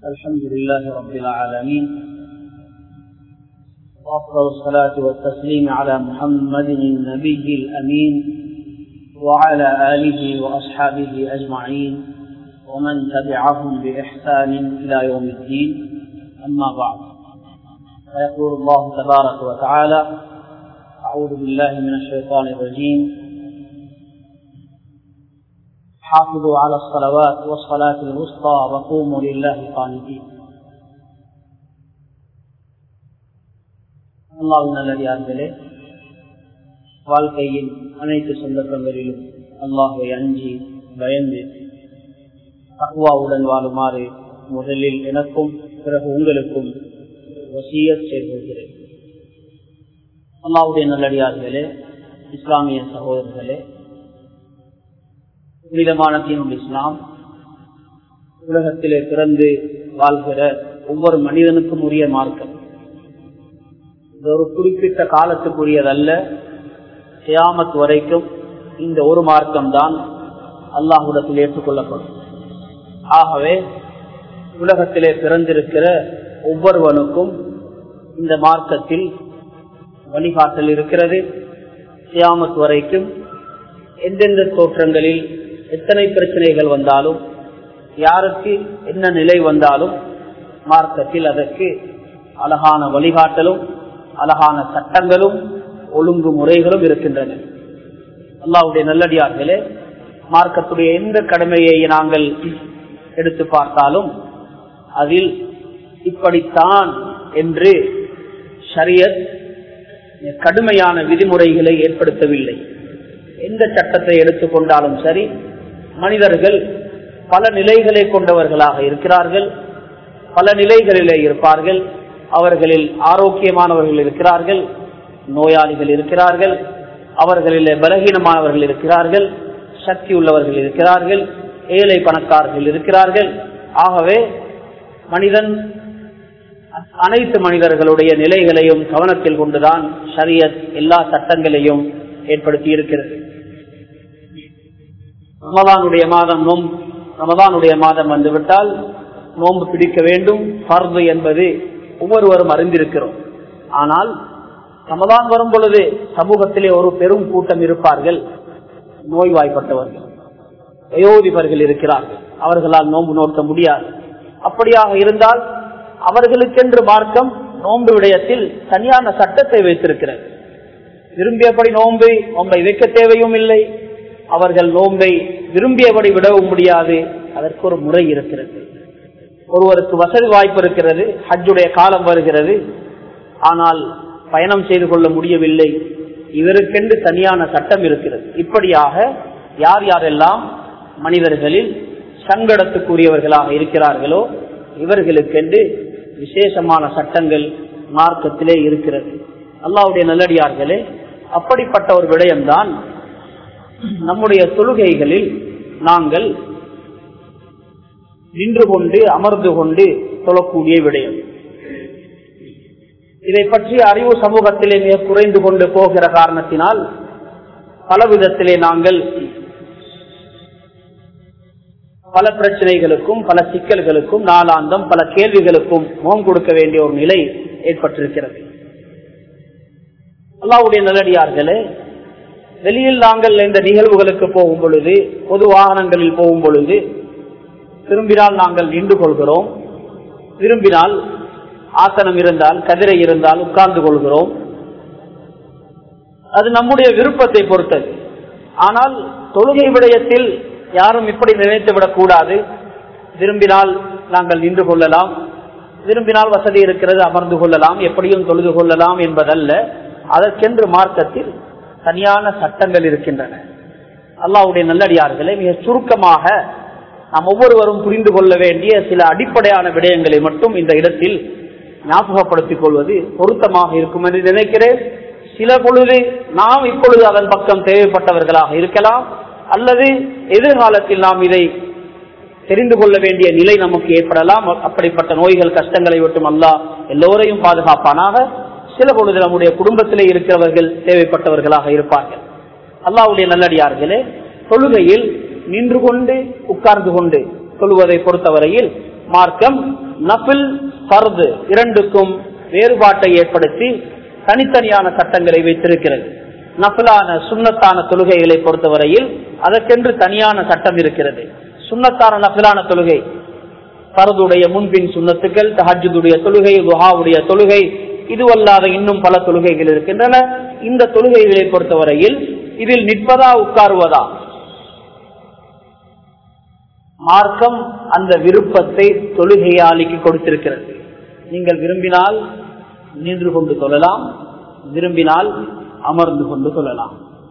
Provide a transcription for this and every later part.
الحمد لله رب العالمين وأفضل الصلاة والتسليم على محمد النبي الأمين وعلى آله وأصحابه أجمعين ومن تبعهم بإحسان إلى يوم الدين أما بعد فيقول الله تبارك وتعالى أعوذ بالله من الشيطان الرجيم حافظوا على الصلوات والصلاة الوسطى وقوموا لله قانتين அல்லாவின் நல்லடியார்களே வாழ்க்கையின் அனைத்து சந்தர்ப்பங்களிலும் அல்லாஹை அஞ்சி பயந்து தக்குவாவுடன் வாழுமாறு முதலில் எனக்கும் பிறகு உங்களுக்கும் வசிய செய்கிறேன் அல்லாவுடைய நல்லடியார்களே இஸ்லாமிய சகோதரர்களே புனிதமான தீனுல் இஸ்லாம் உலகத்திலே பிறந்து வாழ்கிற ஒவ்வொரு மனிதனுக்கும் உரிய மார்க்கம் இது ஒரு குறிப்பிட்ட காலத்துக்குரியதல்ல சியாமத் வரைக்கும் இந்த ஒரு மார்க்கம் தான் அல்லாஹுடத்தில் ஏற்றுக்கொள்ளப்படும் ஆகவே உலகத்திலே பிறந்திருக்கிற ஒவ்வொருவனுக்கும் இந்த மார்க்கத்தில் வழிகாட்டல் இருக்கிறது சியாமத் வரைக்கும் எந்தெந்த தோற்றங்களில் எத்தனை பிரச்சனைகள் வந்தாலும் யாருக்கு என்ன நிலை வந்தாலும் மார்க்கத்தில் அதற்கு அழகான வழிகாட்டலும் அழகான சட்டங்களும் ஒழுங்கு முறைகளும் இருக்கின்றன அல்லாவுடைய நல்லடியார்களே மார்க்கத்துடைய எந்த கடமையை நாங்கள் எடுத்து பார்த்தாலும் அதில் இப்படித்தான் என்று ஷரியத் கடுமையான விதிமுறைகளை ஏற்படுத்தவில்லை எந்த சட்டத்தை எடுத்துக்கொண்டாலும் சரி மனிதர்கள் பல நிலைகளை கொண்டவர்களாக இருக்கிறார்கள் பல நிலைகளிலே இருப்பார்கள் அவர்களில் ஆரோக்கியமானவர்கள் இருக்கிறார்கள் நோயாளிகள் இருக்கிறார்கள் அவர்களிலே பலகீனமானவர்கள் இருக்கிறார்கள் சக்தி உள்ளவர்கள் இருக்கிறார்கள் ஏழை பணக்காரர்கள் இருக்கிறார்கள் ஆகவே மனிதன் அனைத்து மனிதர்களுடைய நிலைகளையும் கவனத்தில் கொண்டுதான் ஷரியத் எல்லா சட்டங்களையும் ஏற்படுத்தி இருக்கிறது ரமதானுடைய மாதம் நோம் ரமதானுடைய மாதம் வந்துவிட்டால் நோன்பு பிடிக்க வேண்டும் பர்வு என்பது ஒவ்வொருவரும் அறிந்திருக்கிறோம் ஆனால் ரமதான் வரும் பொழுது சமூகத்திலே ஒரு பெரும் கூட்டம் இருப்பார்கள் நோய்வாய்ப்பட்டவர்கள் வயோதிபர்கள் இருக்கிறார்கள் அவர்களால் நோன்பு நோக்க முடியாது அப்படியாக இருந்தால் அவர்களுக்கென்று மார்க்கம் நோன்பு விடயத்தில் தனியான சட்டத்தை வைத்திருக்கிறது விரும்பியபடி நோன்பை நோன்பை வைக்க தேவையும் இல்லை அவர்கள் நோன்பை விரும்பியபடி விடவும் முடியாது அதற்கு ஒரு முறை இருக்கிறது ஒருவருக்கு வசதி வாய்ப்பு இருக்கிறது ஹஜ்ஜுடைய காலம் வருகிறது ஆனால் பயணம் செய்து கொள்ள முடியவில்லை இவருக்கென்று தனியான சட்டம் இருக்கிறது இப்படியாக யார் யாரெல்லாம் மனிதர்களில் சங்கடத்துக்குரியவர்களாக இருக்கிறார்களோ இவர்களுக்கென்று விசேஷமான சட்டங்கள் மார்க்கத்திலே இருக்கிறது அல்லாவுடைய நல்லடியார்களே அப்படிப்பட்ட ஒரு விடயம்தான் நம்முடைய தொழுகைகளில் நாங்கள் நின்று கொண்டு அமர்ந்து கொண்டு தொழக்கூடிய விடயம் இதை பற்றி அறிவு சமூகத்திலே மிக குறைந்து கொண்டு போகிற காரணத்தினால் பல விதத்திலே நாங்கள் பல பிரச்சனைகளுக்கும் பல சிக்கல்களுக்கும் நாளாந்தம் பல கேள்விகளுக்கும் முகம் கொடுக்க வேண்டிய ஒரு நிலை ஏற்பட்டிருக்கிறது அல்லாவுடைய நல்லடியார்களே வெளியில் நாங்கள் இந்த நிகழ்வுகளுக்கு போகும் பொழுது பொது வாகனங்களில் போகும் பொழுது விரும்பினால் நாங்கள் நின்று கொள்கிறோம் விரும்பினால் ஆசனம் இருந்தால் கதிரை இருந்தால் உட்கார்ந்து கொள்கிறோம் அது நம்முடைய விருப்பத்தை பொறுத்தது ஆனால் தொழுகை விடயத்தில் யாரும் இப்படி நினைத்து விடக்கூடாது விரும்பினால் நாங்கள் நின்று கொள்ளலாம் விரும்பினால் வசதி இருக்கிறது அமர்ந்து கொள்ளலாம் எப்படியும் தொழுது கொள்ளலாம் என்பதல்ல அதற்கென்று மார்க்கத்தில் தனியான சட்டங்கள் இருக்கின்றன அல்லாவுடைய நல்லடியார்களை மிக சுருக்கமாக நாம் ஒவ்வொருவரும் புரிந்து கொள்ள வேண்டிய சில அடிப்படையான விடயங்களை மட்டும் இந்த இடத்தில் ஞாபகப்படுத்திக் கொள்வது பொருத்தமாக இருக்கும் என்று நினைக்கிறேன் சில பொழுது நாம் இப்பொழுது அதன் பக்கம் தேவைப்பட்டவர்களாக இருக்கலாம் அல்லது எதிர்காலத்தில் நாம் இதை தெரிந்து கொள்ள வேண்டிய நிலை நமக்கு ஏற்படலாம் அப்படிப்பட்ட நோய்கள் கஷ்டங்களை விட்டும் அல்லா எல்லோரையும் பாதுகாப்பானாக சில பொழுது நம்முடைய குடும்பத்திலே இருக்கிறவர்கள் தேவைப்பட்டவர்களாக இருப்பார்கள் அல்லாவுடைய நல்லடியார்களே தொழுகையில் நின்று கொண்டு உட்கார்ந்து கொண்டு சொல்லுவதை பொறுத்தவரையில் மார்க்கம் நபில் பர்து இரண்டுக்கும் வேறுபாட்டை ஏற்படுத்தி தனித்தனியான சட்டங்களை வைத்திருக்கிறது நபிலான சுண்ணத்தான தொழுகைகளை பொறுத்தவரையில் அதற்கென்று தனியான சட்டம் இருக்கிறது சுண்ணத்தான நபிலான தொழுகை பரதுடைய முன்பின் சுண்ணத்துக்கள் தஹஜுடைய தொழுகை துஹாவுடைய தொழுகை இதுவல்லாத இன்னும் பல தொழுகைகள் இருக்கின்றன இந்த தொழுகைகளை பொறுத்தவரையில் இதில் நிற்பதா உட்காருவதா மார்க்கம் அந்த விருப்பத்தை தொழுகையாளிக்கு கொடுத்திருக்கிறது நீங்கள் விரும்பினால் நின்று கொண்டு தொழலாம் விரும்பினால் அமர்ந்து கொண்டு தொழலாம்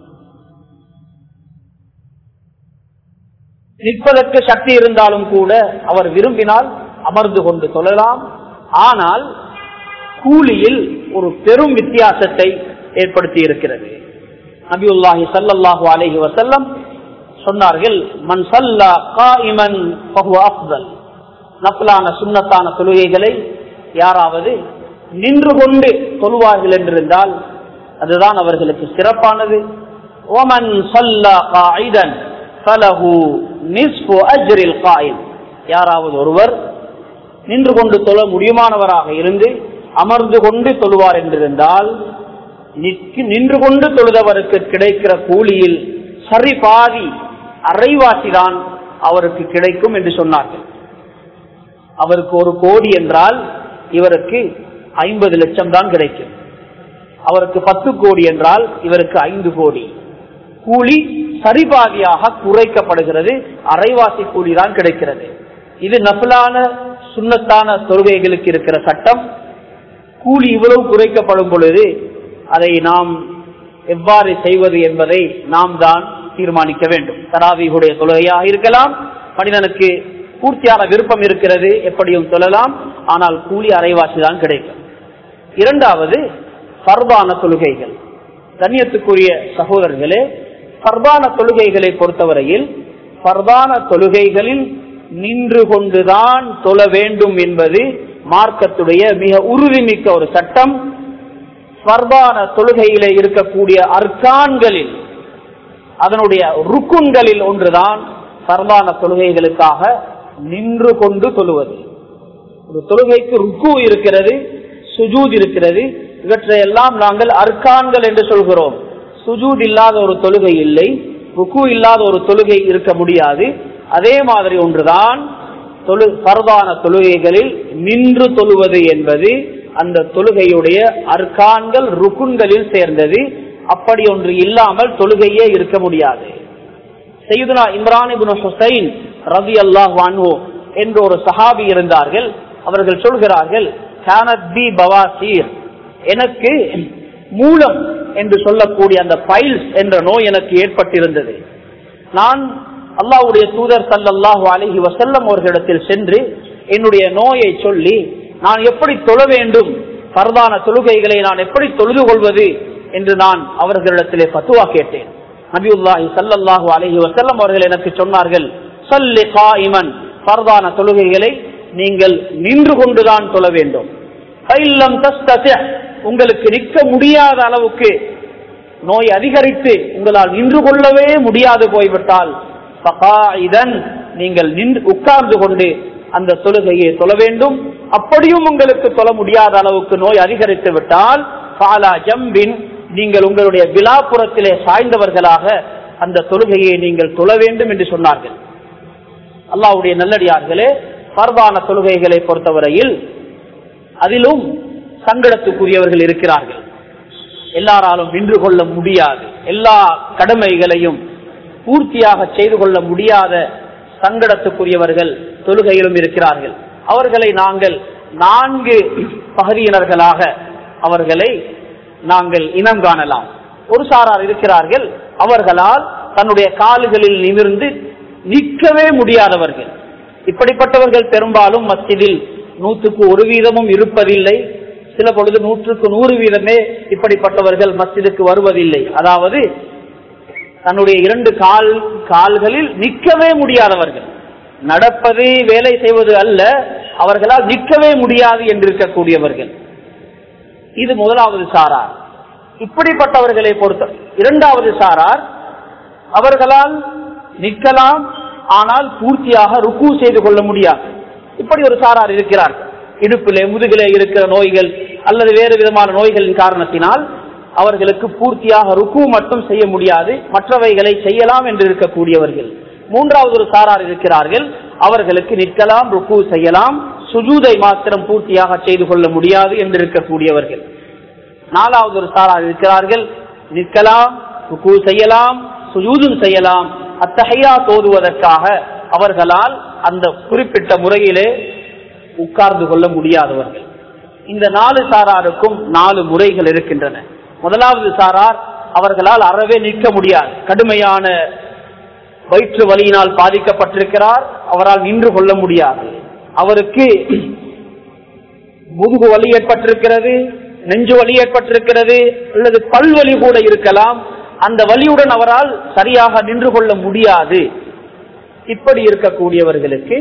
நிற்பதற்கு சக்தி இருந்தாலும் கூட அவர் விரும்பினால் அமர்ந்து கொண்டு தொழலாம் ஆனால் கூலியில் ஒரு பெரும் வித்தியாசத்தை ஏற்படுத்தி இருக்கிறது நபியுல்லாஹி சல்லாஹூ அலஹி வசல்லம் சொன்னார்கள் மன் சல்லா காயிமன் அப்தல் நப்லான சுண்ணத்தான தொழுகைகளை யாராவது நின்று கொண்டு தொழுவார்கள் என்றிருந்தால் அதுதான் அவர்களுக்கு சிறப்பானது ஓமன் சல்லா காயிதன் ஃபலஹு நிஸ்பு அஜ்ரில் காயில் யாராவது ஒருவர் நின்று கொண்டு தொழ முடியுமானவராக இருந்து அமர்ந்து கொண்டு தொழுவார் என்றிருந்தால் நின்று கொண்டு தொழுதவருக்கு கிடைக்கிற கூலியில் சரி பாதி அரைவாசிதான் அவருக்கு கிடைக்கும் என்று சொன்னார்கள் அவருக்கு ஒரு கோடி என்றால் இவருக்கு ஐம்பது லட்சம் தான் கிடைக்கும் அவருக்கு பத்து கோடி என்றால் இவருக்கு ஐந்து கோடி கூலி சரிபாதியாக குறைக்கப்படுகிறது அரைவாசி கூலி தான் கிடைக்கிறது இது நபிலான சுண்ணத்தான தொழுகைகளுக்கு இருக்கிற சட்டம் கூலி இவ்வளவு குறைக்கப்படும் பொழுது அதை நாம் எவ்வாறு செய்வது என்பதை நாம் தான் தீர்மானிக்க வேண்டும் தராவிகுடைய தொழுகையாக இருக்கலாம் மனிதனுக்கு பூர்த்தியான விருப்பம் இருக்கிறது எப்படியும் சொல்லலாம் ஆனால் கூலி அரைவாசி தான் கிடைக்கும் இரண்டாவது பர்பான தொழுகைகள் கண்ணியத்துக்குரிய சகோதரர்களே பர்பான தொழுகைகளை பொறுத்தவரையில் பர்பான தொழுகைகளில் நின்று கொண்டுதான் தொழ வேண்டும் என்பது மார்க்கத்துடைய மிக உறுதிமிக்க ஒரு சட்டம் பர்பான தொழுகையிலே இருக்கக்கூடிய அர்கான்களில் அதனுடைய ருக்குன்களில் ஒன்றுதான் பர்பான தொழுகைகளுக்காக நின்று கொண்டு தொழுவது ஒரு தொழுகைக்கு ருக்கு இருக்கிறது சுஜூத் இருக்கிறது இவற்றையெல்லாம் நாங்கள் அர்கான்கள் என்று சொல்கிறோம் சுஜூத் இல்லாத ஒரு தொழுகை இல்லை ருக்கு இல்லாத ஒரு தொழுகை இருக்க முடியாது அதே மாதிரி ஒன்றுதான் தொழு பரதான தொழுகைகளில் நின்று தொழுவது என்பது அந்த தொழுகையுடைய அர்கான்கள் ருக்குன்களில் சேர்ந்தது அப்படி ஒன்று இல்லாமல் தொழுகையே இருக்க முடியாது செய்துனா இம்ரான் இபின் ஹுசைன் ரவி அல்லாஹ் வான்ஹோ என்ற ஒரு சஹாபி இருந்தார்கள் அவர்கள் சொல்கிறார்கள் பவாசீர் எனக்கு மூலம் என்று சொல்லக்கூடிய அந்த பைல்ஸ் என்ற நோய் எனக்கு ஏற்பட்டிருந்தது நான் அல்லாவுடைய தூதர் சல்லாஹூ அலஹி வசல்லம் அவர்களிடத்தில் சென்று என்னுடைய நோயை சொல்லி நான் எப்படி தொழ வேண்டும் பரதான தொழுகைகளை நான் எப்படி தொழுது கொள்வது என்று நான் அவர்களிடத்திலே பத்துவா கேட்டேன் நபியுல்லாஹி சல்லாஹூ அலஹி வசல்லம் அவர்கள் எனக்கு சொன்னார்கள் சல்லி காயிமன் பரதான தொழுகைகளை நீங்கள் நின்று கொண்டுதான் தொழ வேண்டும் உங்களுக்கு நிற்க முடியாத அளவுக்கு நோய் அதிகரித்து உங்களால் நின்று கொள்ளவே முடியாது போய்விட்டால் நீங்கள் நின்று உட்கார்ந்து கொண்டு அந்த தொழுகையை தொழ வேண்டும் அப்படியும் உங்களுக்கு தொழ முடியாத அளவுக்கு நோய் அதிகரித்து விட்டால் பாலா ஜம்பின் நீங்கள் உங்களுடைய விழாப்புறத்திலே சாய்ந்தவர்களாக அந்த தொழுகையை நீங்கள் தொழ வேண்டும் என்று சொன்னார்கள் அல்லாவுடைய நல்லடியார்களே பர்வான தொழுகைகளை பொறுத்தவரையில் அதிலும் சங்கடத்துக்குரியவர்கள் இருக்கிறார்கள் எல்லாராலும் நின்று கொள்ள முடியாது எல்லா கடமைகளையும் பூர்த்தியாக செய்து கொள்ள முடியாத சங்கடத்துக்குரியவர்கள் தொழுகையிலும் இருக்கிறார்கள் அவர்களை நாங்கள் நான்கு பகுதியினர்களாக அவர்களை நாங்கள் இனம் காணலாம் ஒரு சாரார் இருக்கிறார்கள் அவர்களால் தன்னுடைய கால்களில் நிமிர்ந்து நிற்கவே முடியாதவர்கள் இப்படிப்பட்டவர்கள் பெரும்பாலும் மஸ்ஜிதில் நூற்றுக்கு ஒரு வீதமும் இருப்பதில்லை சில பொழுது நூற்றுக்கு நூறு வீதமே இப்படிப்பட்டவர்கள் மஸ்ஜிதுக்கு வருவதில்லை அதாவது தன்னுடைய இரண்டு கால் கால்களில் நிற்கவே முடியாதவர்கள் நடப்பது வேலை செய்வது அல்ல அவர்களால் நிற்கவே முடியாது என்று இருக்கக்கூடியவர்கள் இது முதலாவது சாரார் இப்படிப்பட்டவர்களை பொறுத்த இரண்டாவது சாரார் அவர்களால் நிற்கலாம் ஆனால் பூர்த்தியாக ருக்கு செய்து கொள்ள முடியாது இப்படி ஒரு சாரார் இருக்கிறார் இடுப்பிலே முதுகிலே இருக்கிற நோய்கள் அல்லது வேறு விதமான நோய்களின் காரணத்தினால் அவர்களுக்கு பூர்த்தியாக ருக்கு மட்டும் செய்ய முடியாது மற்றவைகளை செய்யலாம் என்று இருக்கக்கூடியவர்கள் மூன்றாவது ஒரு சாரார் இருக்கிறார்கள் அவர்களுக்கு நிற்கலாம் ருக்கு செய்யலாம் சுஜூதை மாத்திரம் பூர்த்தியாக செய்து கொள்ள முடியாது என்று இருக்கக்கூடியவர்கள் நாலாவது ஒரு சாரார் இருக்கிறார்கள் நிற்கலாம் ருக்கு செய்யலாம் சுஜூதும் செய்யலாம் அத்தகையா தோதுவதற்காக அவர்களால் அந்த குறிப்பிட்ட முறையிலே உட்கார்ந்து கொள்ள முடியாதவர்கள் இந்த நாலு சாராருக்கும் நாலு முறைகள் இருக்கின்றன முதலாவது சாரார் அவர்களால் அறவே நிற்க முடியாது கடுமையான வயிற்று வலியினால் பாதிக்கப்பட்டிருக்கிறார் அவரால் நின்று கொள்ள முடியாது அவருக்கு முதுகு வலி ஏற்பட்டிருக்கிறது நெஞ்சு வலி ஏற்பட்டிருக்கிறது அல்லது பல்வலி கூட இருக்கலாம் அந்த வலியுடன் அவரால் சரியாக நின்று கொள்ள முடியாது இப்படி இருக்கக்கூடியவர்களுக்கு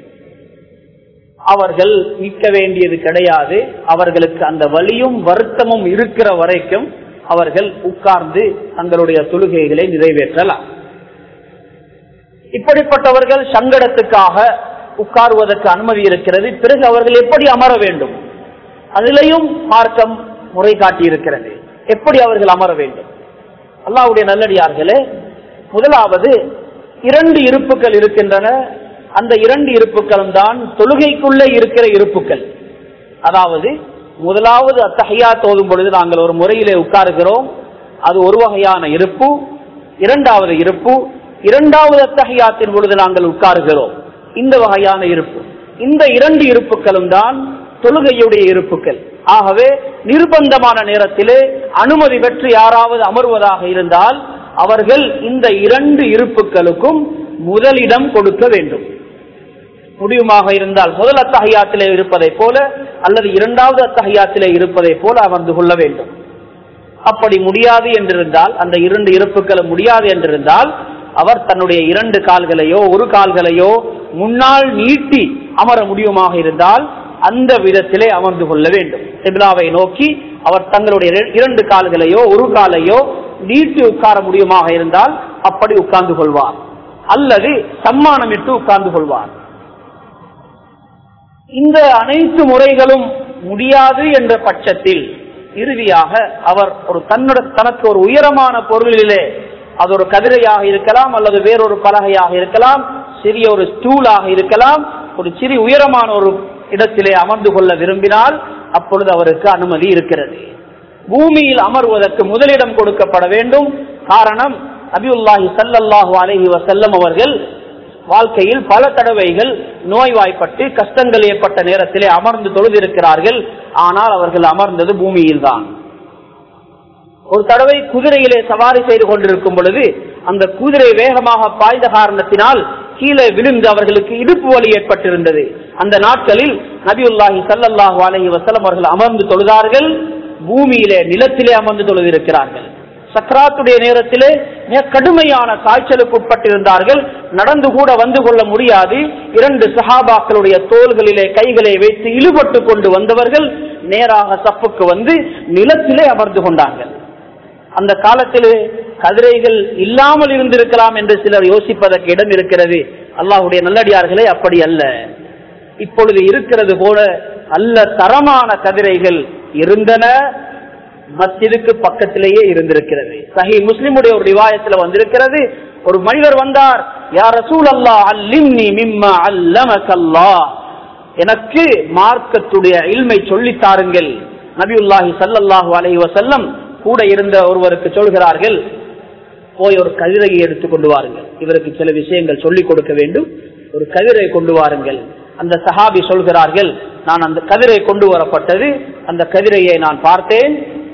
அவர்கள் நிற்க வேண்டியது கிடையாது அவர்களுக்கு அந்த வலியும் வருத்தமும் இருக்கிற வரைக்கும் அவர்கள் உட்கார்ந்து தங்களுடைய தொழுகைகளை நிறைவேற்றலாம் இப்படிப்பட்டவர்கள் சங்கடத்துக்காக உட்காருவதற்கு அனுமதி இருக்கிறது பிறகு அவர்கள் எப்படி அமர வேண்டும் அதிலையும் மார்க்கம் முறை காட்டியிருக்கிறது எப்படி அவர்கள் அமர வேண்டும் அல்லாவுடைய நல்லடியார்களே முதலாவது இரண்டு இருப்புகள் இருக்கின்றன அந்த இரண்டு இருப்புகளும் தான் தொழுகைக்குள்ளே இருக்கிற இருப்புகள் அதாவது முதலாவது அத்தகையா தோதும் பொழுது நாங்கள் ஒரு முறையிலே உட்காருகிறோம் அது ஒரு வகையான இருப்பு இரண்டாவது இருப்பு இரண்டாவது அத்தகையாத்தின் பொழுது நாங்கள் உட்காருகிறோம் இந்த வகையான இருப்பு இந்த இரண்டு இருப்புகளும் தான் தொழுகையுடைய இருப்புகள் ஆகவே நிர்பந்தமான நேரத்திலே அனுமதி பெற்று யாராவது அமர்வதாக இருந்தால் அவர்கள் இந்த இரண்டு இருப்புகளுக்கும் முதலிடம் கொடுக்க வேண்டும் முடியுமாக இருந்தால் முதல் அத்தகையாத்திலே இருப்பதை போல அல்லது இரண்டாவது அத்தகையாத்திலே இருப்பதை போல அமர்ந்து கொள்ள வேண்டும் அப்படி முடியாது என்றிருந்தால் அந்த இரண்டு இருப்புகளும் முடியாது என்றிருந்தால் அவர் தன்னுடைய இரண்டு கால்களையோ ஒரு கால்களையோ முன்னால் நீட்டி அமர முடியுமாக இருந்தால் அந்த விதத்திலே அமர்ந்து கொள்ள வேண்டும் சிபிலாவை நோக்கி அவர் தங்களுடைய இரண்டு கால்களையோ ஒரு காலையோ நீட்டி உட்கார முடியுமாக இருந்தால் அப்படி உட்கார்ந்து கொள்வார் அல்லது சம்மானமிட்டு உட்கார்ந்து கொள்வார் இந்த அனைத்து முறைகளும் முடியாது என்ற பட்சத்தில் இறுதியாக அவர் ஒரு தன்னுடைய தனக்கு ஒரு உயரமான பொருளிலே அது ஒரு கதிரையாக இருக்கலாம் அல்லது வேறொரு பலகையாக இருக்கலாம் சிறிய ஒரு ஸ்டூலாக இருக்கலாம் ஒரு சிறிய உயரமான ஒரு இடத்திலே அமர்ந்து கொள்ள விரும்பினால் அப்பொழுது அவருக்கு அனுமதி இருக்கிறது பூமியில் அமர்வதற்கு முதலிடம் கொடுக்கப்பட வேண்டும் காரணம் அபியுல்லாஹி சல்லல்லாஹு அலஹி வசல்லம் அவர்கள் வாழ்க்கையில் பல தடவைகள் நோய்வாய்ப்பட்டு கஷ்டங்கள் ஏற்பட்ட நேரத்திலே அமர்ந்து தொழுதிருக்கிறார்கள் ஆனால் அவர்கள் அமர்ந்தது பூமியில் தான் ஒரு தடவை குதிரையிலே சவாரி செய்து கொண்டிருக்கும் பொழுது அந்த குதிரை வேகமாக பாய்ந்த காரணத்தினால் கீழே விழுந்து அவர்களுக்கு இடுப்பு வலி ஏற்பட்டிருந்தது அந்த நாட்களில் நபியுல்லாஹி சல்லல்லாஹு அலஹி வசலம் அவர்கள் அமர்ந்து தொழுதார்கள் பூமியிலே நிலத்திலே அமர்ந்து தொழுதிருக்கிறார்கள் சக்கராத்துடைய நேரத்திலே மிக கடுமையான காய்ச்சலுக்கு உட்பட்டிருந்தார்கள் நடந்து கூட வந்து கொள்ள முடியாது இரண்டு சஹாபாக்களுடைய தோள்களிலே கைகளை வைத்து இழுபட்டு கொண்டு வந்தவர்கள் நேராக சப்புக்கு வந்து நிலத்திலே அமர்ந்து கொண்டார்கள் அந்த காலத்திலே கதிரைகள் இல்லாமல் இருந்திருக்கலாம் என்று சிலர் யோசிப்பதற்கு இடம் இருக்கிறது அல்லாஹுடைய நல்லடியார்களே அப்படி அல்ல இப்பொழுது இருக்கிறது போல அல்ல தரமான கதிரைகள் இருந்தன மஸ்ஜிதுக்கு பக்கத்திலேயே இருந்திருக்கிறது சஹி முஸ்லிமுடைய ஒரு ரிவாயத்தில் வந்திருக்கிறது ஒரு மனிதர் வந்தார் யார் ரசூல் அல்லா அல்லிம்னி மிம்மா அல்லமக்கல்லா எனக்கு மார்க்கத்துடைய இல்மை சொல்லித் தாருங்கள் நபியுல்லாஹி சல்லல்லாஹு அலைஹி வசல்லம் கூட இருந்த ஒருவருக்கு சொல்கிறார்கள் போய் ஒரு கதிரையை எடுத்து கொண்டு வாருங்கள் இவருக்கு சில விஷயங்கள் சொல்லிக் கொடுக்க வேண்டும் ஒரு கதிரை கொண்டு வாருங்கள் அந்த சஹாபி சொல்கிறார்கள் நான் அந்த கதிரை கொண்டு வரப்பட்டது அந்த கதிரையை நான் பார்த்தேன்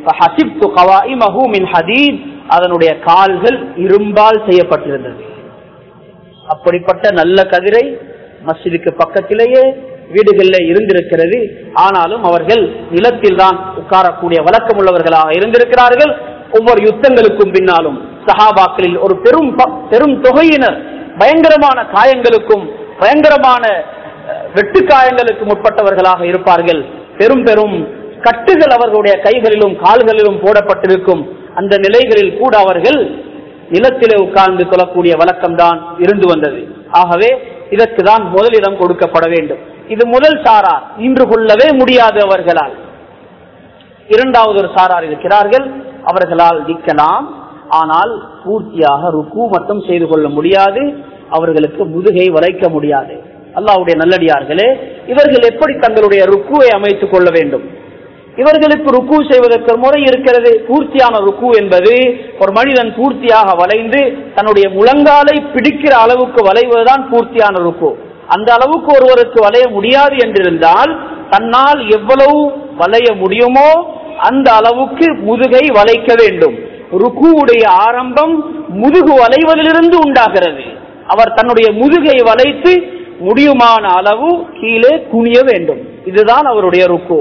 அதனுடைய கால்கள் இரும்பால் செய்யப்பட்டிருந்தது அப்படிப்பட்ட நல்ல கதிரை மஸ்ஜிதுக்கு பக்கத்திலேயே வீடுகளில் இருந்திருக்கிறது ஆனாலும் அவர்கள் நிலத்தில் தான் உட்காரக்கூடிய வழக்கம் உள்ளவர்களாக இருந்திருக்கிறார்கள் ஒவ்வொரு யுத்தங்களுக்கும் பின்னாலும் சஹாபாக்களில் ஒரு பெரும் பெரும் தொகையினர் பயங்கரமான காயங்களுக்கும் பயங்கரமான வெட்டு காயங்களுக்கு முற்பட்டவர்களாக இருப்பார்கள் பெரும் பெரும் கட்டுகள் அவர்களுடைய கைகளிலும் கால்களிலும் போடப்பட்டிருக்கும் அந்த நிலைகளில் கூட அவர்கள் நிலத்திலே உட்கார்ந்து கொள்ளக்கூடிய வழக்கம் தான் இருந்து வந்தது ஆகவே இதற்கு தான் முதலிடம் கொடுக்கப்பட வேண்டும் இது முதல் சாரார் நின்று கொள்ளவே முடியாது அவர்களால் இரண்டாவது ஒரு சாரார் இருக்கிறார்கள் அவர்களால் நிற்கலாம் ஆனால் பூர்த்தியாக ருக்கு மட்டும் செய்து கொள்ள முடியாது அவர்களுக்கு முதுகை வளைக்க முடியாது அல்லாவுடைய நல்லடியார்களே இவர்கள் எப்படி தங்களுடைய ருக்குவை அமைத்துக் கொள்ள வேண்டும் இவர்களுக்கு ருக்கு செய்வதற்கு ஒரு முறை இருக்கிறது பூர்த்தியான ருக்கு என்பது ஒரு மனிதன் பூர்த்தியாக வளைந்து தன்னுடைய முழங்காலை பிடிக்கிற அளவுக்கு வளைவதுதான் பூர்த்தியான ருக்கு அந்த அளவுக்கு ஒருவருக்கு வளைய முடியாது என்றிருந்தால் தன்னால் எவ்வளவு வளைய முடியுமோ அந்த அளவுக்கு முதுகை வளைக்க வேண்டும் ருக்குவுடைய ஆரம்பம் முதுகு வளைவதிலிருந்து உண்டாகிறது அவர் தன்னுடைய முதுகை வளைத்து முடியுமான அளவு கீழே குனிய வேண்டும் இதுதான் அவருடைய ருக்கு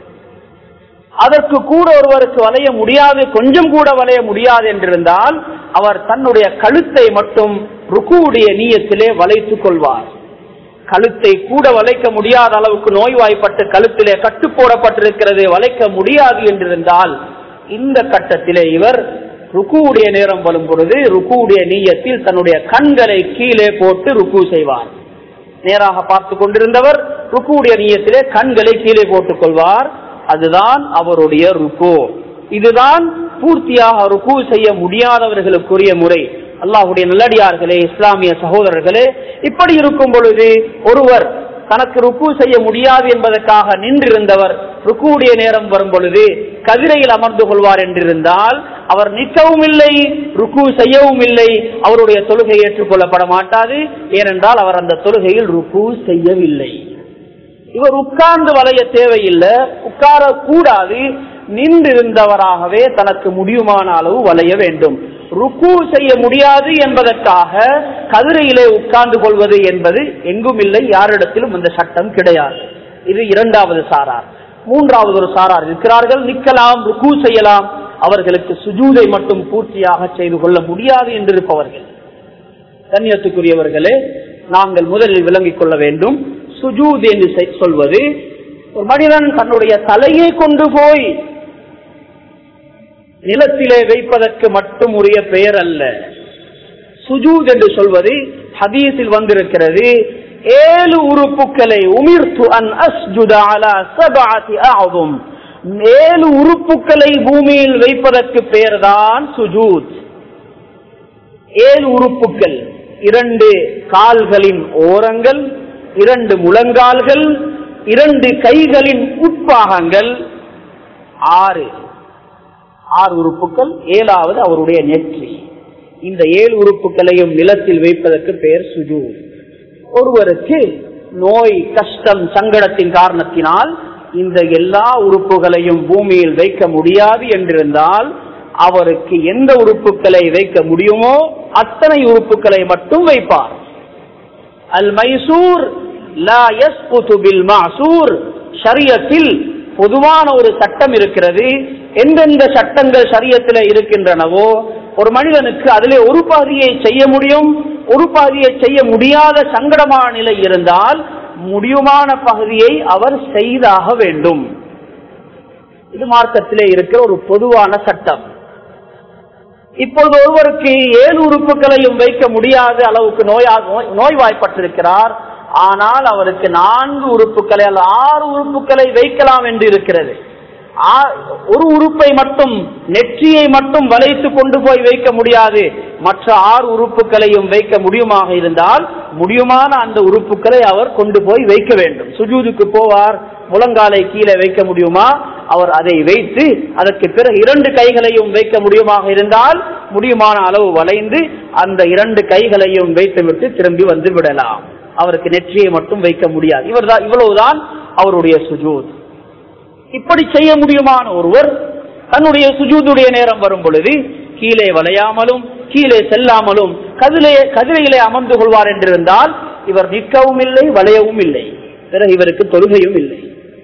அதற்கு கூட ஒருவருக்கு வளைய முடியாது கொஞ்சம் கூட வளைய முடியாது என்றிருந்தால் அவர் தன்னுடைய கழுத்தை மட்டும் ருக்குவுடைய நீயத்திலே வளைத்துக் கொள்வார் கழுத்தை கூட வளைக்க முடியாத அளவுக்கு நோய்வாய்ப்பட்டு கழுத்திலே கட்டு போடப்பட்டிருக்கிறது வளைக்க முடியாது என்றிருந்தால் இந்த கட்டத்திலே இவர் ருக்குவுடைய நேரம் வரும் பொழுது ருக்குவுடைய நீயத்தில் தன்னுடைய கண்களை கீழே போட்டு ருக்கு செய்வார் நேராக பார்த்து கொண்டிருந்தவர் ருக்குவுடைய நீயத்திலே கண்களை கீழே போட்டுக் கொள்வார் அதுதான் அவருடைய ருக்கு இதுதான் பூர்த்தியாக ருக்கு செய்ய முடியாதவர்களுக்குரிய முறை அல்லாஹுடைய நல்லடியார்களே இஸ்லாமிய சகோதரர்களே இப்படி இருக்கும் பொழுது ஒருவர் தனக்கு ருக்கு செய்ய முடியாது என்பதற்காக நின்றிருந்தவர் ருக்குவுடைய நேரம் வரும் பொழுது கதிரையில் அமர்ந்து கொள்வார் என்றிருந்தால் அவர் நிற்கவும் இல்லை ருக்கு செய்யவும் இல்லை அவருடைய தொழுகை ஏற்றுக்கொள்ளப்பட மாட்டாது ஏனென்றால் அவர் அந்த தொழுகையில் ருக்கு செய்யவில்லை இவர் உட்கார்ந்து வளைய தேவையில்லை உட்கார கூடாது நின்றிருந்தவராகவே தனக்கு முடியுமான அளவு வளைய வேண்டும் ருக்கு செய்ய முடியாது என்பதற்காக கதிரையிலே உட்கார்ந்து கொள்வது என்பது எங்கும் இல்லை யாரிடத்திலும் அந்த சட்டம் கிடையாது இது இரண்டாவது சாரார் மூன்றாவது ஒரு சாரார் இருக்கிறார்கள் நிற்கலாம் ருக்கு செய்யலாம் அவர்களுக்கு சுஜூதை மட்டும் பூர்த்தியாக செய்து கொள்ள முடியாது என்று இருப்பவர்கள் கண்ணியத்துக்குரியவர்களே நாங்கள் முதலில் விளங்கிக் கொள்ள வேண்டும் சுஜூத் என்று சொல்வது ஒரு மனிதன் தன்னுடைய தலையை கொண்டு போய் நிலத்திலே வைப்பதற்கு மட்டும் உரிய பெயர் அல்ல சுஜூத் என்று சொல்வது ஹதீஸில் வந்திருக்கிறது ஏழு உறுப்புகளை உமிர்த்து அன் அஸ்ஜுத அலா சபாதி ஆகும் ஏழு உறுப்புகளை பூமியில் வைப்பதற்கு பெயர்தான் சுஜூத் ஏழு உறுப்புகள் இரண்டு கால்களின் ஓரங்கள் இரண்டு முழங்கால்கள் இரண்டு கைகளின் உட்பாகங்கள் ஆறு ஆறு உறுப்புகள் ஏழாவது அவருடைய நெற்றி இந்த ஏழு உறுப்புகளையும் நிலத்தில் வைப்பதற்கு பெயர் சுஜூர் ஒருவருக்கு நோய் கஷ்டம் சங்கடத்தின் காரணத்தினால் இந்த எல்லா உறுப்புகளையும் பூமியில் வைக்க முடியாது என்றிருந்தால் அவருக்கு எந்த உறுப்புகளை வைக்க முடியுமோ அத்தனை உறுப்புகளை மட்டும் வைப்பார் அல் மைசூர் ஷரியத்தில் பொதுவான ஒரு சட்டம் இருக்கிறது எந்தெந்த சட்டங்கள் சரியத்தில் இருக்கின்றனவோ ஒரு மனிதனுக்கு அதிலே ஒரு பாதியை செய்ய முடியும் ஒரு பாதியை செய்ய முடியாத சங்கடமான நிலை இருந்தால் முடியுமான பகுதியை அவர் செய்தாக வேண்டும் இது மார்க்கத்திலே இருக்கிற ஒரு பொதுவான சட்டம் இப்பொழுது ஒருவருக்கு ஏழு உறுப்புகளையும் வைக்க முடியாத அளவுக்கு நோயாக நோய்வாய்ப்பட்டிருக்கிறார் ஆனால் அவருக்கு நான்கு உறுப்புகளை அல்ல ஆறு உறுப்புகளை வைக்கலாம் என்று இருக்கிறது ஒரு உறுப்பை மட்டும் நெற்றியை மட்டும் வளைத்து கொண்டு போய் வைக்க முடியாது மற்ற ஆறு உறுப்புகளையும் வைக்க முடியுமாக இருந்தால் முடியுமான அந்த உறுப்புகளை அவர் கொண்டு போய் வைக்க வேண்டும் சுஜூதுக்கு போவார் முழங்காலை கீழே வைக்க முடியுமா அவர் அதை வைத்து அதற்கு பிறகு இரண்டு கைகளையும் வைக்க முடியுமாக இருந்தால் முடியுமான அளவு வளைந்து அந்த இரண்டு கைகளையும் வைத்துவிட்டு திரும்பி வந்து விடலாம் அவருக்கு நெற்றியை மட்டும் வைக்க முடியாது இவர்தான் இவ்வளவுதான் அவருடைய சுஜூத் இப்படி செய்ய முடியுமான ஒருவர் தன்னுடைய சுஜூதுடைய நேரம் வரும் பொழுது கீழே வளையாமலும் கீழே செல்லாமலும் கதிலே கதிரையிலே அமர்ந்து கொள்வார் என்றிருந்தால் இவர் நிற்கவும் இல்லை வளையவும் இல்லை பிறகு இவருக்கு தொழுகையும் இல்லை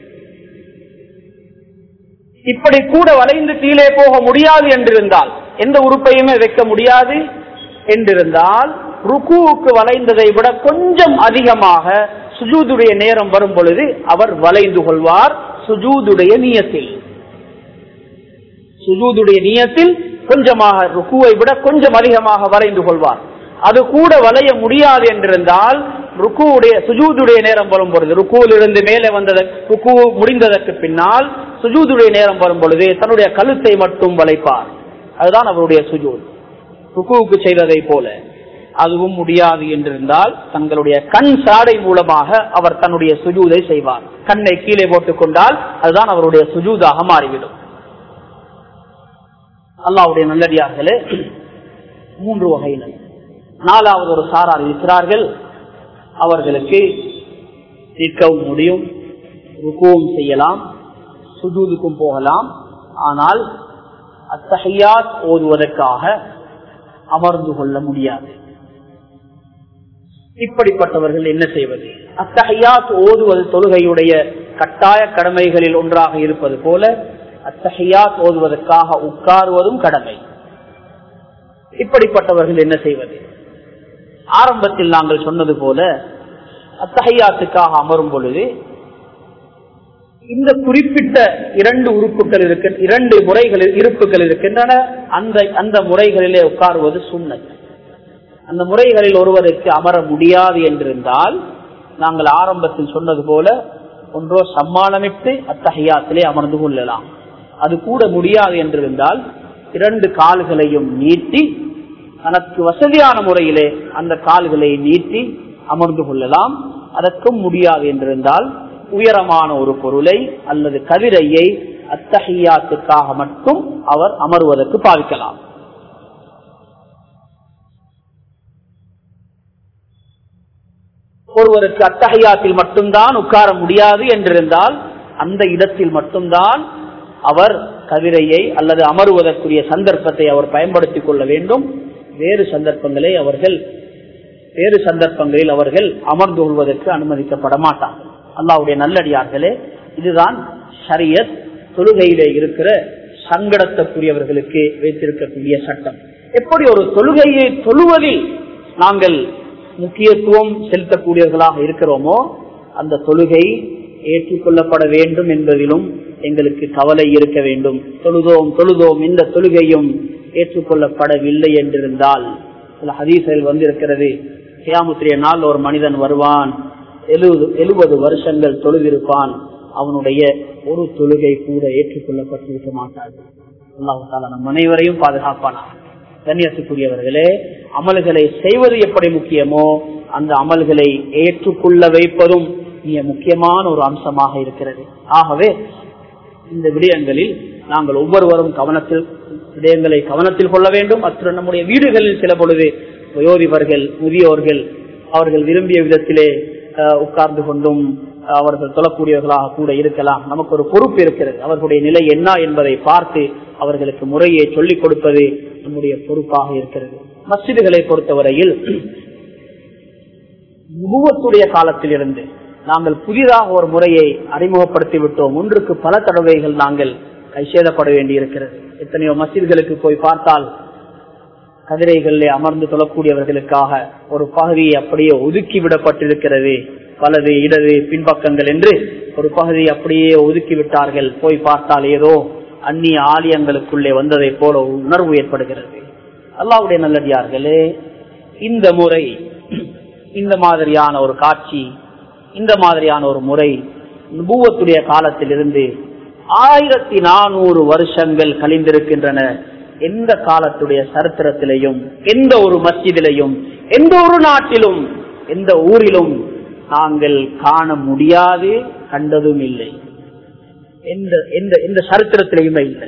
இப்படி கூட வளைந்து கீழே போக முடியாது என்றிருந்தால் எந்த உறுப்பையுமே வைக்க முடியாது என்றிருந்தால் ருக்குவுக்கு வளைந்ததை விட கொஞ்சம் அதிகமாக சுஜூதுடைய நேரம் வரும் பொழுது அவர் வளைந்து கொள்வார் சுஜூதுடைய நியத்தில் சுஜூதுடைய நியத்தில் கொஞ்சமாக ருக்குவை விட கொஞ்சம் அதிகமாக வளைந்து கொள்வார் அது கூட வளைய முடியாது என்றிருந்தால் ருக்குவுடைய சுஜூதுடைய நேரம் வரும் பொழுது ருக்குவில் இருந்து மேலே வந்தத ருக்கு முடிந்ததற்கு பின்னால் சுஜூதுடைய நேரம் வரும் பொழுது தன்னுடைய கழுத்தை மட்டும் வளைப்பார் அதுதான் அவருடைய சுஜூத் ருக்குவுக்கு செய்ததை போல அதுவும் முடியாது என்றிருந்தால் தங்களுடைய கண் சாடை மூலமாக அவர் தன்னுடைய சுஜூதை செய்வார் கண்ணை கீழே போட்டுக் கொண்டால் அதுதான் அவருடைய சுஜூதாக மாறிவிடும் அல்லாவுடைய நல்லடியார்களே மூன்று வகையினர் நாலாவது ஒரு சாரார் இருக்கிறார்கள் அவர்களுக்கு நிற்கவும் முடியும் ருக்குவும் செய்யலாம் சுஜூதுக்கும் போகலாம் ஆனால் அத்தகையாத் ஓதுவதற்காக அமர்ந்து கொள்ள முடியாது இப்படிப்பட்டவர்கள் என்ன செய்வது அத்தகையாத் ஓதுவது தொழுகையுடைய கட்டாய கடமைகளில் ஒன்றாக இருப்பது போல அத்தகையாத் ஓதுவதற்காக உட்காருவதும் கடமை இப்படிப்பட்டவர்கள் என்ன செய்வது ஆரம்பத்தில் நாங்கள் சொன்னது போல அத்தகையாத்துக்காக அமரும் பொழுது இந்த குறிப்பிட்ட இரண்டு உறுப்புகள் இருக்க இரண்டு முறைகள் இருப்புகள் இருக்கின்றன அந்த அந்த முறைகளிலே உட்காருவது சுண்ணத் அந்த முறைகளில் ஒருவருக்கு அமர முடியாது என்றிருந்தால் நாங்கள் ஆரம்பத்தில் சொன்னது போல ஒன்றோ சம்மானமிட்டு அத்தகையாத்திலே அமர்ந்து கொள்ளலாம் அது கூட முடியாது என்றிருந்தால் இரண்டு கால்களையும் நீட்டி தனக்கு வசதியான முறையிலே அந்த கால்களை நீட்டி அமர்ந்து கொள்ளலாம் அதற்கும் முடியாது என்றிருந்தால் உயரமான ஒரு பொருளை அல்லது கதிரையை அத்தகையாத்துக்காக மட்டும் அவர் அமர்வதற்கு பாவிக்கலாம் ஒருவருக்கு அத்தகையாத்தில் மட்டும்தான் உட்கார முடியாது என்றிருந்தால் அந்த இடத்தில் மட்டும்தான் அவர் கதிரையை அல்லது அமருவதற்குரிய சந்தர்ப்பத்தை அவர் பயன்படுத்திக் கொள்ள வேண்டும் வேறு சந்தர்ப்பங்களை அவர்கள் வேறு சந்தர்ப்பங்களில் அவர்கள் அமர்ந்து கொள்வதற்கு அனுமதிக்கப்பட மாட்டார்கள் அல்லாவுடைய நல்லடியார்களே இதுதான் ஷரியத் தொழுகையிலே இருக்கிற சங்கடத்தக்கூடியவர்களுக்கு வைத்திருக்கக்கூடிய சட்டம் எப்படி ஒரு தொழுகையை தொழுவதில் நாங்கள் முக்கியத்துவம் செலுத்தக்கூடியவர்களாக இருக்கிறோமோ அந்த தொழுகை ஏற்றுக்கொள்ளப்பட வேண்டும் என்பதிலும் எங்களுக்கு கவலை இருக்க வேண்டும் தொழுதோம் தொழுதோம் இந்த தொழுகையும் ஏற்றுக்கொள்ளப்படவில்லை என்றிருந்தால் சில ஹதீசல் வந்திருக்கிறது கியாமுத்திரிய நாள் ஒரு மனிதன் வருவான் எழுபது எழுபது வருஷங்கள் தொழுதிருப்பான் அவனுடைய ஒரு தொழுகை கூட ஏற்றுக்கொள்ளப்பட்டிருக்க மாட்டார்கள் அல்லாஹால நம் அனைவரையும் பாதுகாப்பானா கண்ணியத்துக்குரியவர்களே அமல்களை செய்வது எப்படி முக்கியமோ அந்த அமல்களை ஏற்றுக்கொள்ள வைப்பதும் மிக முக்கியமான ஒரு அம்சமாக இருக்கிறது ஆகவே இந்த விடயங்களில் நாங்கள் ஒவ்வொருவரும் கவனத்தில் விடயங்களை கவனத்தில் கொள்ள வேண்டும் அத்துடன் நம்முடைய வீடுகளில் சில பொழுது வயோதிபர்கள் முதியோர்கள் அவர்கள் விரும்பிய விதத்திலே உட்கார்ந்து கொண்டும் அவர்கள் தொழக்கூடியவர்களாக கூட இருக்கலாம் நமக்கு ஒரு பொறுப்பு இருக்கிறது அவர்களுடைய நிலை என்ன என்பதை பார்த்து அவர்களுக்கு முறையை சொல்லிக் கொடுப்பது நம்முடைய பொறுப்பாக இருக்கிறது மசிதுகளை பொறுத்தவரையில் நுபுவத்துடைய காலத்தில் இருந்து நாங்கள் புதிதாக ஒரு முறையை அறிமுகப்படுத்தி விட்டோம் ஒன்றுக்கு பல தடவைகள் நாங்கள் கைசேதப்பட வேண்டி இருக்கிறது எத்தனையோ மசித்களுக்கு போய் பார்த்தால் கதிரைகளிலே அமர்ந்து தொழக்கூடியவர்களுக்காக ஒரு பகுதியை அப்படியே ஒதுக்கி விடப்பட்டிருக்கிறது வலது இடது பின்பக்கங்கள் என்று ஒரு பகுதியை அப்படியே ஒதுக்கி விட்டார்கள் போய் பார்த்தால் ஏதோ அந்நிய ஆலயங்களுக்குள்ளே வந்ததை போல உணர்வு ஏற்படுகிறது அல்லாவுடைய நல்லடியார்களே இந்த முறை இந்த மாதிரியான ஒரு காட்சி இந்த மாதிரியான ஒரு முறை நுபுவத்துடைய காலத்தில் இருந்து ஆயிரத்தி நானூறு வருஷங்கள் கழிந்திருக்கின்றன எந்த காலத்துடைய சரித்திரத்திலையும் எந்த ஒரு மஸ்ஜிதிலையும் எந்த ஒரு நாட்டிலும் எந்த ஊரிலும் நாங்கள் காண முடியாது கண்டதும் இல்லை எந்த எந்த எந்த சரித்திரத்திலையுமே இல்லை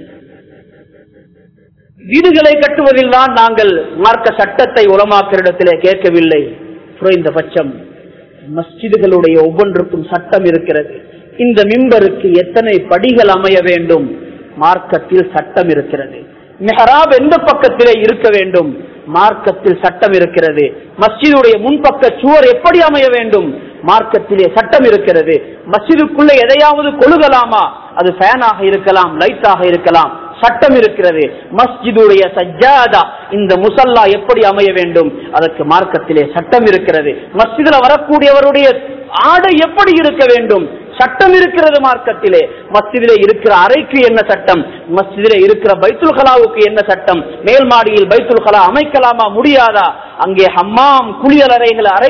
வீடுகளை கட்டுவதில் தான் நாங்கள் மார்க்க சட்டத்தை உலமாக்கிறிடத்திலே கேட்கவில்லை குறைந்தபட்சம் மஸ்ஜிதுகளுடைய ஒவ்வொன்றுக்கும் சட்டம் இருக்கிறது இந்த மிம்பருக்கு எத்தனை படிகள் அமைய வேண்டும் மார்க்கத்தில் சட்டம் இருக்கிறது மெஹராப் எந்த பக்கத்திலே இருக்க வேண்டும் மார்க்கத்தில் சட்டம் இருக்கிறது மஸ்ஜிதுடைய முன்பக்க சுவர் எப்படி அமைய வேண்டும் மார்க்கத்திலே சட்டம் இருக்கிறது மஸ்ஜிதுக்குள்ள எதையாவது கொழுகலாமா அது ஃபேனாக இருக்கலாம் லைட்டாக இருக்கலாம் சட்டம் இருக்கிறது மஸ்ஜிதுடைய சஜ்ஜாதா இந்த முசல்லா எப்படி அமைய வேண்டும் அதற்கு மார்க்கத்திலே சட்டம் இருக்கிறது மஸ்ஜிதுல வரக்கூடியவருடைய ஆடை எப்படி இருக்க வேண்டும் சட்டம் இருக்கிறது மார்க்கத்திலே மஸ்ஜிதிலே இருக்கிற அறைக்கு என்ன சட்டம் மஸ்ஜிதிலே இருக்கிற பைத்துல் கலாவுக்கு என்ன சட்டம் மேல் மாடியில் பைத்துல் கலா அமைக்கலாமா முடியாதா அங்கே ஹம்மாம் குளியல் அறைகள் அறை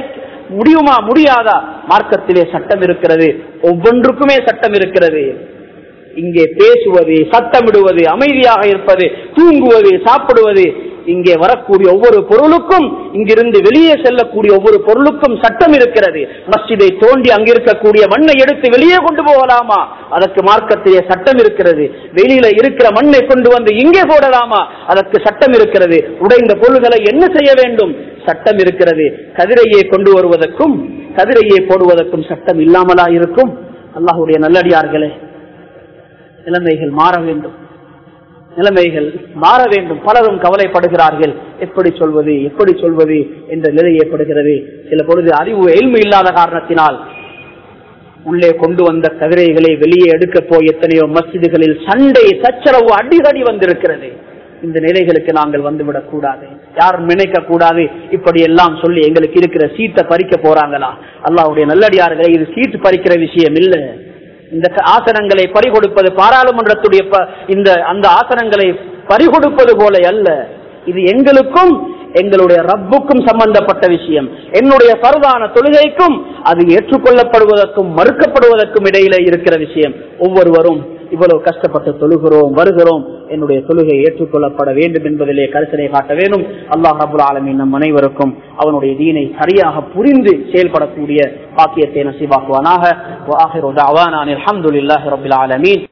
முடியுமா முடியாதா மார்க்கத்திலே சட்டம் இருக்கிறது ஒவ்வொன்றுக்குமே சட்டம் இருக்கிறது இங்கே பேசுவது சத்தமிடுவது அமைதியாக இருப்பது தூங்குவது சாப்பிடுவது இங்கே வரக்கூடிய ஒவ்வொரு பொருளுக்கும் இங்கிருந்து வெளியே செல்லக்கூடிய ஒவ்வொரு பொருளுக்கும் சட்டம் இருக்கிறது மஸ்ஜிதை தோண்டி அங்கிருக்கக்கூடிய மண்ணை எடுத்து வெளியே கொண்டு போகலாமா அதற்கு மார்க்கத்திலே சட்டம் இருக்கிறது வெளியில இருக்கிற மண்ணை கொண்டு வந்து இங்கே போடலாமா அதற்கு சட்டம் இருக்கிறது உடைந்த பொருள்களை என்ன செய்ய வேண்டும் சட்டம் இருக்கிறது கதிரையை கொண்டு வருவதற்கும் கதிரையை போடுவதற்கும் சட்டம் இல்லாமலா இருக்கும் அல்லாஹுடைய நல்லடியார்களே நிலைமைகள் மாற வேண்டும் நிலைமைகள் மாற வேண்டும் பலரும் கவலைப்படுகிறார்கள் எப்படி சொல்வது எப்படி சொல்வது என்ற நிலை ஏற்படுகிறது சில பொழுது அறிவு எல்மு இல்லாத காரணத்தினால் உள்ளே கொண்டு வந்த கதிரைகளை வெளியே எடுக்க போய் எத்தனையோ மசிதிகளில் சண்டை சச்சரவு அடிக்கடி வந்திருக்கிறது இந்த நிலைகளுக்கு நாங்கள் வந்துவிடக் கூடாது யாரும் நினைக்க கூடாது இப்படி எல்லாம் சொல்லி எங்களுக்கு இருக்கிற சீட்டை பறிக்க போறாங்களா அல்லாவுடைய நல்லடியார்களே இது சீட்டு பறிக்கிற விஷயம் இல்லை இந்த ஆசனங்களை பறிகொடுப்பது பாராளுமன்றத்துடைய இந்த அந்த ஆசனங்களை பறிகொடுப்பது போல அல்ல இது எங்களுக்கும் எங்களுடைய ரப்புக்கும் சம்பந்தப்பட்ட விஷயம் என்னுடைய பருதான தொழுகைக்கும் அது ஏற்றுக்கொள்ளப்படுவதற்கும் மறுக்கப்படுவதற்கும் இடையில இருக்கிற விஷயம் ஒவ்வொருவரும் இவ்வளவு கஷ்டப்பட்டு தொழுகிறோம் வருகிறோம் என்னுடைய தொழுகை ஏற்றுக்கொள்ளப்பட வேண்டும் என்பதிலே கருத்தனை காட்ட வேண்டும் அல்லாஹ் அபுல் ஆலமின் நம் அனைவருக்கும் அவனுடைய தீனை சரியாக புரிந்து செயல்படக்கூடிய பாக்கியத்தை நசிவாக்குவானாக அலமதுல்லாஹி ரபில் ஆலமீன்